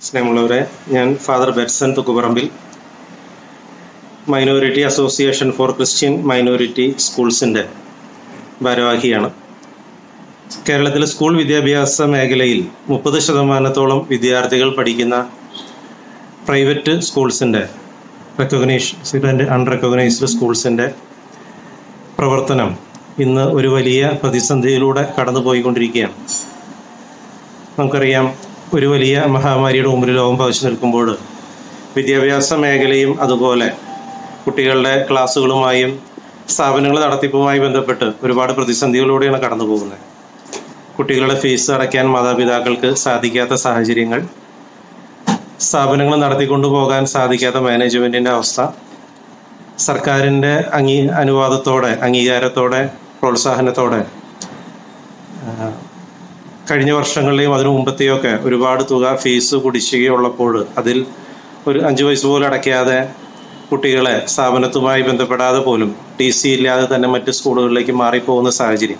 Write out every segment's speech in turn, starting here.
സ്നേഹമുള്ളവരെ ഞാൻ father Betson Thukkuparambil minority association for Christian minority സ്കൂൾസിൻ്റെ ഭാരവാഹിയാണ് കേരളത്തിലെ സ്കൂൾ വിദ്യാഭ്യാസ മേഖലയിൽ മുപ്പത് ശതമാനത്തോളം വിദ്യാർത്ഥികൾ പഠിക്കുന്ന പ്രൈവറ്റ് സ്കൂൾസിൻ്റെ റെക്കഗ്നൈസ്ഡ് ആൻഡ് അൺറെക്കഗ്നൈസ്ഡ് സ്കൂൾസിൻ്റെ പ്രവർത്തനം ഇന്ന് ഒരു വലിയ പ്രതിസന്ധിയിലൂടെ കടന്നുപോയിക്കൊണ്ടിരിക്കുകയാണ് നമുക്കറിയാം ഒരു വലിയ മഹാമാരിയുടെ മുമ്പിൽ ലോകം പതിച്ചു നിൽക്കുമ്പോൾ വിദ്യാഭ്യാസ മേഖലയും അതുപോലെ കുട്ടികളുടെ ക്ലാസ്സുകളുമായും സ്ഥാപനങ്ങൾ നടത്തിപ്പുമായി ബന്ധപ്പെട്ട് ഒരുപാട് പ്രതിസന്ധികളിലൂടെയാണ് കടന്നു പോകുന്നത് കുട്ടികളുടെ ഫീസ് അടയ്ക്കാൻ മാതാപിതാക്കൾക്ക് സാധിക്കാത്ത സാഹചര്യങ്ങൾ സ്ഥാപനങ്ങൾ നടത്തിക്കൊണ്ടു പോകാൻ സാധിക്കാത്ത മാനേജ്മെന്റിന്റെ അവസ്ഥ സർക്കാരിന്റെ അംഗീ അനുവാദത്തോടെ അംഗീകാരത്തോടെ പ്രോത്സാഹനത്തോടെ ആ, കഴിഞ്ഞ വർഷങ്ങളിലെയും അതിനു മുമ്പത്തെയൊക്കെ ഒരുപാട് തുക ഫീസ് കുടിശ്ശികയുള്ളപ്പോൾ അതിൽ ഒരു അഞ്ച് വയസ്സ് പോലും അടയ്ക്കാതെ കുട്ടികളെ സ്ഥാപനത്തുമായി ബന്ധപ്പെടാതെ പോലും ടി സി ഇല്ലാതെ തന്നെ മറ്റ് സ്കൂളുകളിലേക്ക് മാറിപ്പോകുന്ന സാഹചര്യം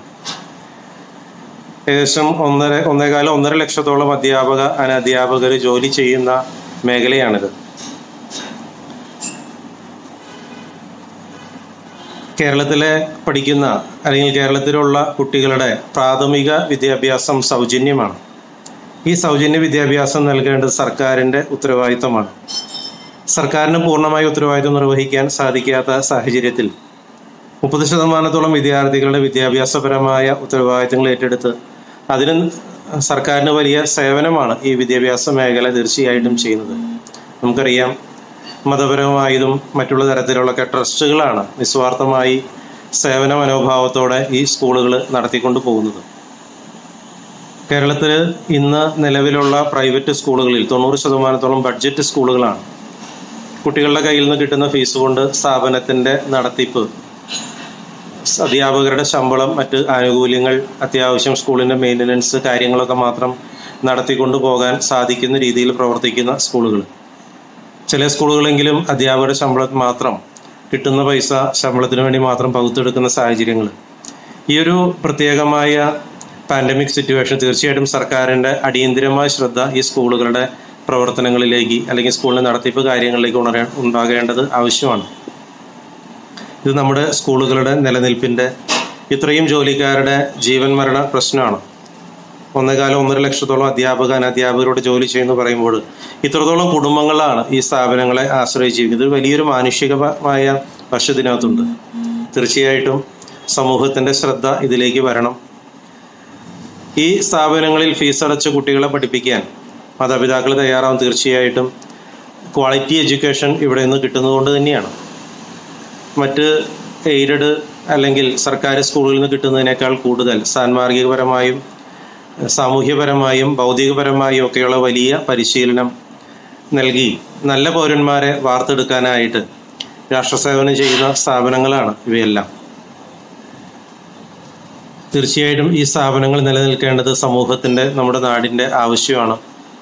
ഏകദേശം ഒന്നര ഒന്നേകാലം ഒന്നര ലക്ഷത്തോളം അധ്യാപക അനധ്യാപകർ ജോലി ചെയ്യുന്ന മേഖലയാണിത് കേരളത്തിലെ പഠിക്കുന്ന അല്ലെങ്കിൽ കേരളത്തിലുള്ള കുട്ടികളുടെ പ്രാഥമിക വിദ്യാഭ്യാസം സൗജന്യമാണ് ഈ സൗജന്യ വിദ്യാഭ്യാസം നൽകേണ്ടത് സർക്കാരിൻ്റെ ഉത്തരവാദിത്തമാണ് സർക്കാരിന് പൂർണ്ണമായി ഉത്തരവാദിത്തം നിർവഹിക്കാൻ സാധിക്കാത്ത സാഹചര്യത്തിൽ മുപ്പത് ശതമാനത്തോളം വിദ്യാർത്ഥികളുടെ വിദ്യാഭ്യാസപരമായ ഉത്തരവാദിത്തങ്ങൾ ഏറ്റെടുത്ത് അതിന് സർക്കാരിന് വലിയ സേവനമാണ് ഈ വിദ്യാഭ്യാസ മേഖല തീർച്ചയായിട്ടും ചെയ്യുന്നത് നമുക്കറിയാം മതപരമായതും മറ്റുള്ള തരത്തിലുള്ളൊക്കെ ട്രസ്റ്റുകളാണ് നിസ്വാർത്ഥമായി സേവന മനോഭാവത്തോടെ ഈ സ്കൂളുകൾ നടത്തിക്കൊണ്ടു പോകുന്നത് കേരളത്തിൽ ഇന്ന് നിലവിലുള്ള പ്രൈവറ്റ് സ്കൂളുകളിൽ തൊണ്ണൂറ് ശതമാനത്തോളം ബഡ്ജറ്റ് സ്കൂളുകളാണ് കുട്ടികളുടെ കയ്യിൽ നിന്ന് കിട്ടുന്ന ഫീസ് കൊണ്ട് സ്ഥാപനത്തിൻ്റെ നടത്തിപ്പ് അധ്യാപകരുടെ ശമ്പളം മറ്റ് ആനുകൂല്യങ്ങൾ അത്യാവശ്യം സ്കൂളിൻ്റെ മെയിൻ്റനൻസ് കാര്യങ്ങളൊക്കെ മാത്രം നടത്തിക്കൊണ്ടു പോകാൻ സാധിക്കുന്ന രീതിയിൽ പ്രവർത്തിക്കുന്ന സ്കൂളുകൾ ചില സ്കൂളുകളെങ്കിലും അധ്യാപകരുടെ ശമ്പളം മാത്രം കിട്ടുന്ന പൈസ ശമ്പളത്തിന് വേണ്ടി മാത്രം പകുത്തെടുക്കുന്ന സാഹചര്യങ്ങൾ ഈ ഒരു പ്രത്യേകമായ പാൻഡമിക് സിറ്റുവേഷൻ തീർച്ചയായിട്ടും സർക്കാരിൻ്റെ അടിയന്തിരമായ ശ്രദ്ധ ഈ സ്കൂളുകളുടെ പ്രവർത്തനങ്ങളിലേക്ക് അല്ലെങ്കിൽ സ്കൂളിൻ്റെ നടത്തിപ്പ് കാര്യങ്ങളിലേക്ക് ഉണരാ ഉണ്ടാകേണ്ടത് ആവശ്യമാണ് ഇത് നമ്മുടെ സ്കൂളുകളുടെ നിലനിൽപ്പിൻ്റെ ഇത്രയും ജോലിക്കാരുടെ ജീവൻ മരണ പ്രശ്നമാണ് ഒന്നേകാലം ഒന്നര ലക്ഷത്തോളം അധ്യാപക അനധ്യാപകരോട് ജോലി ചെയ്യുന്നു പറയുമ്പോൾ ഇത്രത്തോളം കുടുംബങ്ങളാണ് ഈ സ്ഥാപനങ്ങളെ ആശ്രയിച്ചിരിക്കുന്നത് ഇത് വലിയൊരു മാനുഷികമായ വശം ഇതിനകത്തുണ്ട് തീർച്ചയായിട്ടും സമൂഹത്തിൻ്റെ ശ്രദ്ധ ഇതിലേക്ക് വരണം ഈ സ്ഥാപനങ്ങളിൽ ഫീസ് അടച്ച് കുട്ടികളെ പഠിപ്പിക്കാൻ മാതാപിതാക്കൾ തയ്യാറാവും തീർച്ചയായിട്ടും ക്വാളിറ്റി എഡ്യൂക്കേഷൻ ഇവിടെ നിന്ന് കിട്ടുന്നതുകൊണ്ട് തന്നെയാണ് മറ്റ് എയ്ഡഡ് അല്ലെങ്കിൽ സർക്കാർ സ്കൂളുകളിൽ നിന്ന് കിട്ടുന്നതിനേക്കാൾ കൂടുതൽ സാൻമാർഗികപരമായും സാമൂഹ്യപരമായും ഭൗതികപരമായും ഒക്കെയുള്ള വലിയ പരിശീലനം നൽകി നല്ല പൗരന്മാരെ വാർത്തെടുക്കാനായിട്ട് രാഷ്ട്രസേവനം ചെയ്യുന്ന സ്ഥാപനങ്ങളാണ് ഇവയെല്ലാം തീർച്ചയായിട്ടും ഈ സ്ഥാപനങ്ങൾ നിലനിൽക്കേണ്ടത് സമൂഹത്തിൻ്റെ നമ്മുടെ നാടിൻ്റെ ആവശ്യമാണ്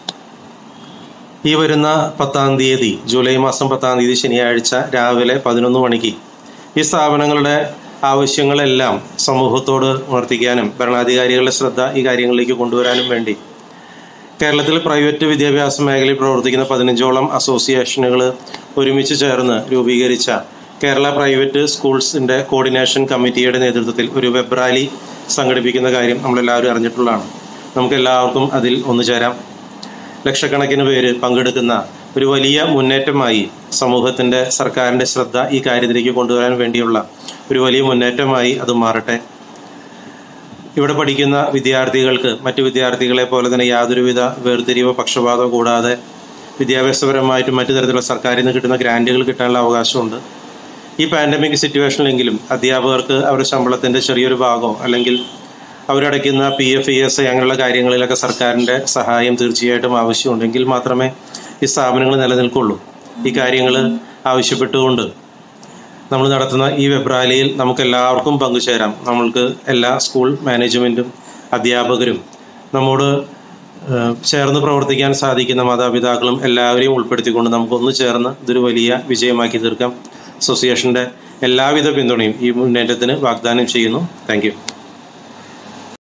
ഈ വരുന്ന പത്താം തീയതി ജൂലൈ മാസം പത്താം തീയതി ശനിയാഴ്ച രാവിലെ പതിനൊന്ന് മണിക്ക് ഈ സ്ഥാപനങ്ങളുടെ ആവശ്യങ്ങളെല്ലാം സമൂഹത്തോട് ഉണർത്തിക്കാനും ഭരണാധികാരികളുടെ ശ്രദ്ധ ഈ കാര്യങ്ങളിലേക്ക് കൊണ്ടുവരാനും വേണ്ടി കേരളത്തിൽ പ്രൈവറ്റ് വിദ്യാഭ്യാസ മേഖലയിൽ പ്രവർത്തിക്കുന്ന പതിനഞ്ചോളം അസോസിയേഷനുകൾ ഒരുമിച്ച് ചേർന്ന് രൂപീകരിച്ച കേരള പ്രൈവറ്റ് സ്കൂൾസിൻ്റെ കോർഡിനേഷൻ കമ്മിറ്റിയുടെ നേതൃത്വത്തിൽ ഒരു വെബ് റാലി സംഘടിപ്പിക്കുന്ന കാര്യം നമ്മളെല്ലാവരും അറിഞ്ഞിട്ടുള്ളതാണ് നമുക്ക് എല്ലാവർക്കും അതിൽ ഒന്നു ചേരാം ലക്ഷക്കണക്കിന് പേര് പങ്കെടുക്കുന്ന ഒരു വലിയ മുന്നേറ്റമായി സമൂഹത്തിൻ്റെ സർക്കാരിൻ്റെ ശ്രദ്ധ ഈ കാര്യത്തിലേക്ക് കൊണ്ടുവരാൻ വേണ്ടിയുള്ള ഒരു വലിയ മുന്നേറ്റമായി അത് മാറട്ടെ ഇവിടെ പഠിക്കുന്ന വിദ്യാർത്ഥികൾക്ക് മറ്റു വിദ്യാർത്ഥികളെ പോലെ തന്നെ യാതൊരുവിധ വേർതിരിവോ പക്ഷപാതമോ കൂടാതെ വിദ്യാഭ്യാസപരമായിട്ടും മറ്റു തരത്തിലുള്ള സർക്കാരിൽ നിന്ന് കിട്ടുന്ന ഗ്രാൻറ്റുകൾ കിട്ടാനുള്ള അവകാശമുണ്ട് ഈ പാൻഡമിക് സിറ്റുവേഷനിലെങ്കിലും അധ്യാപകർക്ക് അവരുടെ ശമ്പളത്തിൻ്റെ ചെറിയൊരു ഭാഗമോ അല്ലെങ്കിൽ അവരടയ്ക്കുന്ന P F E S I അങ്ങനെയുള്ള കാര്യങ്ങളിലൊക്കെ സർക്കാരിൻ്റെ സഹായം തീർച്ചയായിട്ടും ആവശ്യമുണ്ടെങ്കിൽ മാത്രമേ ഈ സ്ഥാപനങ്ങൾ നിലനിൽക്കുള്ളൂ ഈ കാര്യങ്ങൾ ആവശ്യപ്പെട്ടുകൊണ്ട് നമ്മൾ നടത്തുന്ന ഈ വെബ് റാലിയിൽ നമുക്ക് എല്ലാവർക്കും പങ്കുചേരാം നമ്മൾക്ക് എല്ലാ സ്കൂൾ മാനേജ്മെൻറ്റും അധ്യാപകരും നമ്മോട് ഏഹ്, ചേർന്ന് പ്രവർത്തിക്കാൻ സാധിക്കുന്ന മാതാപിതാക്കളും എല്ലാവരെയും ഉൾപ്പെടുത്തിക്കൊണ്ട് നമുക്കൊന്ന് ചേർന്ന് ഇതൊരു വലിയ വിജയമാക്കി തീർക്കാം അസോസിയേഷൻ്റെ എല്ലാവിധ പിന്തുണയും ഈ മുന്നേറ്റത്തിന് വാഗ്ദാനം ചെയ്യുന്നു താങ്ക്